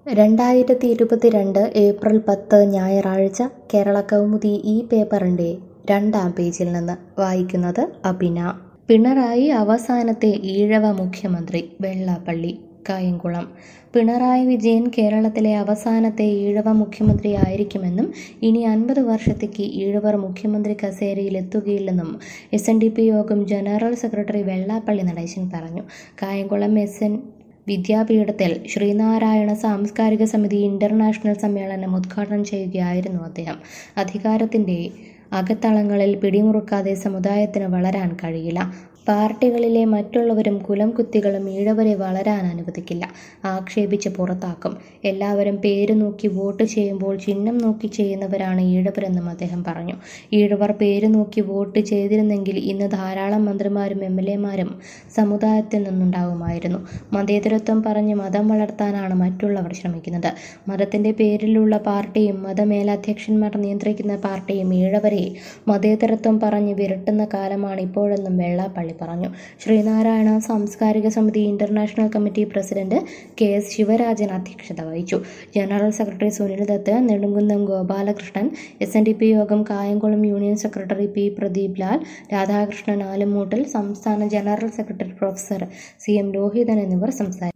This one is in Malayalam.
രണ്ടായിരത്തി ഇരുപത്തിരണ്ട് ഏപ്രിൽ പത്ത് ഞായറാഴ്ച കേരള കൗമുദി ഈ പേപ്പറിൻ്റെ രണ്ടാം പേജിൽ നിന്ന് വായിക്കുന്നത് അബിന പിണറായി അവസാനത്തെ ഈഴവ മുഖ്യമന്ത്രി വെള്ളാപ്പള്ളി കായംകുളം പിണറായി വിജയൻ കേരളത്തിലെ അവസാനത്തെ ഈഴവ മുഖ്യമന്ത്രിയായിരിക്കുമെന്നും ഇനി അൻപത് വർഷത്തേക്ക് ഈഴവർ മുഖ്യമന്ത്രി കസേരയിൽ എത്തുകയില്ലെന്നും S N D P Yogam general secretary Vellappally Natesan പറഞ്ഞു കായംകുളം എസ് എൻ വിദ്യാപീഠത്തിൽ ശ്രീനാരായണ സാംസ്കാരിക സമിതി ഇന്റർനാഷണൽ സമ്മേളനം ഉദ്ഘാടനം ചെയ്യുകയായിരുന്നു അദ്ദേഹം അധികാരത്തിന്റെ അകത്തളങ്ങളിൽ പിടിമുറുക്കാതെ സമുദായത്തിന് വളരാൻ കഴിയില്ല പാർട്ടികളിലെ മറ്റുള്ളവരും കുലം കുത്തികളും ഈഴവരെ വളരാൻ അനുവദിക്കില്ല ആക്ഷേപിച്ച് പുറത്താക്കും എല്ലാവരും പേര് നോക്കി വോട്ട് ചെയ്യുമ്പോൾ ചിഹ്നം നോക്കി ചെയ്യുന്നവരാണ് ഈഴവരെന്നും അദ്ദേഹം പറഞ്ഞു ഈഴവർ പേര് നോക്കി വോട്ട് ചെയ്തിരുന്നെങ്കിൽ ഇന്ന് ധാരാളം മന്ത്രിമാരും എം എൽ എമാരും സമുദായത്തിൽ നിന്നുണ്ടാകുമായിരുന്നു മതേതരത്വം പറഞ്ഞ് മതം വളർത്താനാണ് മറ്റുള്ളവർ ശ്രമിക്കുന്നത് മതത്തിന്റെ പേരിലുള്ള പാർട്ടിയും മതമേലധ്യക്ഷന്മാർ നിയന്ത്രിക്കുന്ന പാർട്ടിയും ഈഴവരെ മതേതരത്വം പറഞ്ഞ് വിരട്ടുന്ന കാലമാണ് ഇപ്പോഴെന്നും വെള്ളാപ്പള്ളി പറഞ്ഞു ശ്രീനാരായണ സാംസ്കാരിക സമിതി international committee president K S Sivarajan അധ്യക്ഷത വഹിച്ചു general secretary Sunil Dutt Nedumkunnam Gopalakrishnan S N D P Yogam Kayamkulam union secretary P Pradeep Lal Radhakrishnan Alumoottil സംസ്ഥാന general secretary professor C M Lohithan എന്നിവർ സംസാരിച്ചു